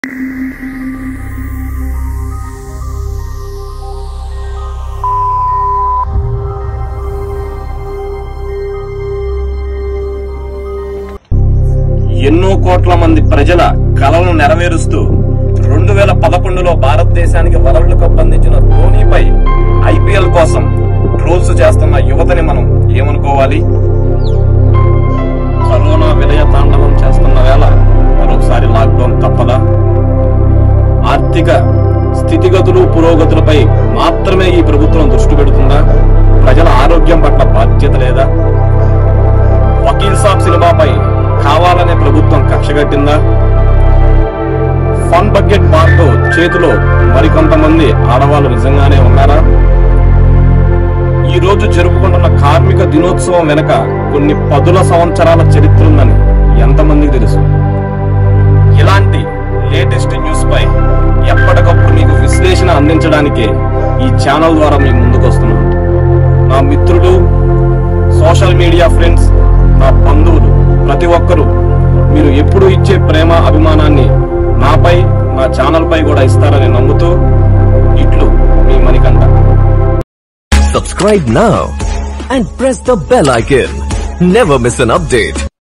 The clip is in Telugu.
ఎన్నో కోట్ల మంది ప్రజల కలలను నెరవేరుస్తూ రెండు వేల పదకొండులో భారతదేశానికి వరల్డ్ కప్ అందించిన ధోనీపై ఐపీఎల్ కోసం ట్రోల్స్ చేస్తున్న యువతని మనం ఏమనుకోవాలి కరోనా విలయ తాండవం చేస్తున్న వేళ మరొకసారి లాక్డౌన్ తప్పదా ఆర్థిక స్థితిగతులు పురోగతులపై మాత్రమే ఈ ప్రభుత్వం దృష్టి పెడుతుందా ప్రజల ఆరోగ్యం పట్ల బాధ్యత లేదా వకీల్ సాబ్ సినిమాపై కావాలనే ప్రభుత్వం కక్షగట్టిందా ఫన్ బకెట్ బార్తో చేతిలో మరికొంతమంది ఆడవాళ్ళు నిజంగానే ఉన్నారా ఈ రోజు జరుపుకుంటున్న కార్మిక దినోత్సవం వెనుక కొన్ని పదుల సంవత్సరాల చరిత్ర ఉందని ఎంతమందికి తెలుసు ఇలాంటి లేటెస్ట్ న్యూస్ పై ఎప్పటికప్పుడు మీకు విశ్లేషణ అందించడానికే ఈ ఛానల్ ద్వారా మీ ముందుకు వస్తున్నాను నా మిత్రులు సోషల్ మీడియా ఫ్రెండ్స్ నా బంధువులు ప్రతి ఒక్కరూ మీరు ఎప్పుడు ఇచ్చే ప్రేమ అభిమానాన్ని నాపై నా ఛానల్ పై కూడా ఇస్తారని నమ్ముతూ ఇట్లు మీ Manikanta Subscribe now and press the bell icon. Never miss an update.